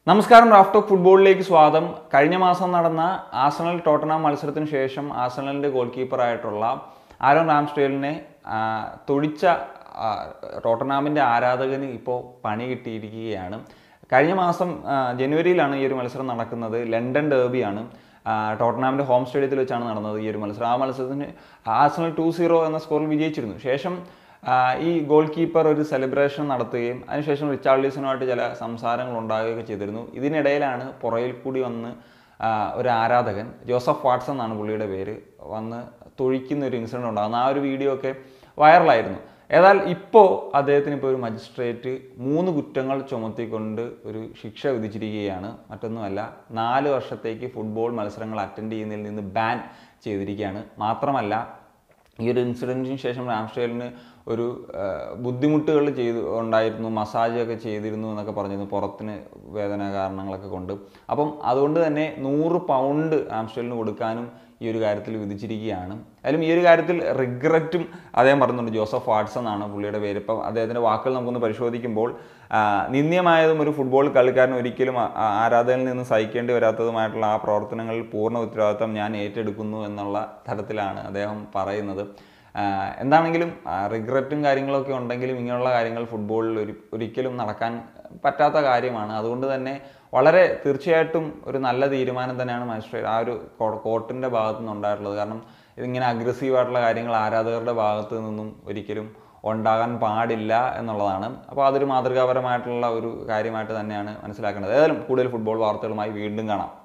നമസ്കാരം raft of ഫുട്ബോളിലേക്ക് സ്വാഗതം കഴിഞ്ഞ മാസം നടന്ന ആസണൽ ടോട്ടനാം മത്സരത്തിന് ശേഷം ആസണലിൻ്റെ ഗോൾ കീപ്പറായിട്ടുള്ള ആരോൺ റാംസ്റ്റേലിനെ ആ, തൊഴിച്ച ആ, ടോട്ടനാമിൻ്റെ ആരാധകന് ഇപ്പോൾ പണി കിട്ടിയിരിക്കുകയാണ് കഴിഞ്ഞ മാസം ആ, ജനുവരിയിലാണ് ഈ ഒരു മത്സരം നടക്കുന്നത് ലണ്ടൻ ഡേർബിയാണ് ആ, ടോട്ടനാമിൻ്റെ ഹോം സ്റ്റേഡിയത്തിൽ വെച്ചാണ് നടന്നത് ഈ ഒരു മത്സരം ആ മത്സരത്തിന് ആസണൽ ടു സീറോ എന്ന സ്കോറിൽ വിജയിച്ചിരുന്നു ശേഷം ആ, ഈ ഗോൾ കീപ്പർ ഒരു സെലിബ്രേഷൻ നടത്തുകയും അതിനുശേഷം റിച്ചാർഡ്ലിസനുമായിട്ട് ചില സംസാരങ്ങൾ ഉണ്ടാകുകയൊക്കെ ചെയ്തിരുന്നു ഇതിനിടയിലാണ് പുറയിൽ കൂടി വന്ന് ആ, ഒരു ആരാധകൻ ജോസഫ് വാട്സൺ എന്നാണ് പുള്ളിയുടെ പേര് വന്ന് തൊഴിക്കുന്ന ഒരു ഇൻസിഡൻറ്റ് ഉണ്ടാകുന്നത് ആ ഒരു വീഡിയോ ഒക്കെ വൈറലായിരുന്നു ഏതായാൽ ഇപ്പോൾ അദ്ദേഹത്തിന് ഇപ്പോൾ ഒരു മജിസ്ട്രേറ്റ് മൂന്ന് കുറ്റങ്ങൾ ചുമത്തിക്കൊണ്ട് ഒരു ശിക്ഷ വിധിച്ചിരിക്കുകയാണ് മറ്റൊന്നുമല്ല നാല് വർഷത്തേക്ക് ഫുട്ബോൾ മത്സരങ്ങൾ അറ്റൻഡ് ചെയ്യുന്നതിൽ നിന്ന് ബാൻ ചെയ്തിരിക്കുകയാണ് മാത്രമല്ല ഈ ഒരു ഇൻസിഡൻറ്റിന് ശേഷം റാംസ്റ്റേലിന് ഒരു ബുദ്ധിമുട്ടുകൾ ചെയ്തു ഉണ്ടായിരുന്നു മസാജ് ഒക്കെ ചെയ്തിരുന്നു എന്നൊക്കെ പറഞ്ഞിരുന്നു പുറത്തിന് വേദന കാരണങ്ങളൊക്കെ കൊണ്ട് അപ്പം അതുകൊണ്ട് തന്നെ നൂറ് പൗണ്ട് റാംസ്റ്റേലിന് കൊടുക്കാനും ഈ ഒരു കാര്യത്തിൽ വിധിച്ചിരിക്കുകയാണ് അതിലും ഈ ഒരു കാര്യത്തിൽ റിഗ്രറ്റും അദ്ദേഹം പറയുന്നുണ്ട് ജോസഫ് വാട്സൺ എന്നാണ് പുള്ളിയുടെ പേര് ഇപ്പം അദ്ദേഹത്തിൻ്റെ വാക്കുകൾ നമുക്കൊന്ന് പരിശോധിക്കുമ്പോൾ ആ, നിന്ദ്യമായതും ഒരു ഫുട്ബോൾ കളിക്കാരൻ ഒരിക്കലും ആ- ആ ആരാധകനിൽ നിന്ന് സഹിക്കേണ്ടി വരാത്തതുമായിട്ടുള്ള ആ പ്രവർത്തനങ്ങളിൽ പൂർണ്ണ ഉത്തരവാദിത്വം ഞാൻ ഏറ്റെടുക്കുന്നു എന്നുള്ള തരത്തിലാണ് അദ്ദേഹം പറയുന്നത് ആ, എന്താണെങ്കിലും റിഗ്രറ്റും കാര്യങ്ങളൊക്കെ ഉണ്ടെങ്കിലും ഇങ്ങനെയുള്ള കാര്യങ്ങൾ ഫുട്ബോളിൽ ഒരു ഒരിക്കലും നടക്കാൻ പറ്റാത്ത കാര്യമാണ് അതുകൊണ്ട് തന്നെ വളരെ തീർച്ചയായിട്ടും ഒരു നല്ല തീരുമാനം തന്നെയാണ് മജിസ്ട്രേറ്റ് ആ ഒരു കോർട്ടിൻ്റെ ഭാഗത്തു നിന്ന് ഉണ്ടായിട്ടുള്ളത് കാരണം ഇതിങ്ങനെ അഗ്രസീവായിട്ടുള്ള കാര്യങ്ങൾ ആരാധകരുടെ ഭാഗത്തു നിന്നും ഒരിക്കലും ഉണ്ടാകാൻ പാടില്ല എന്നുള്ളതാണ് അപ്പോൾ അതൊരു മാതൃകാപരമായിട്ടുള്ള ഒരു കാര്യമായിട്ട് തന്നെയാണ് മനസ്സിലാക്കേണ്ടത് ഏതായാലും കൂടുതൽ ഫുട്ബോൾ വാർത്തകളുമായി വീണ്ടും കാണാം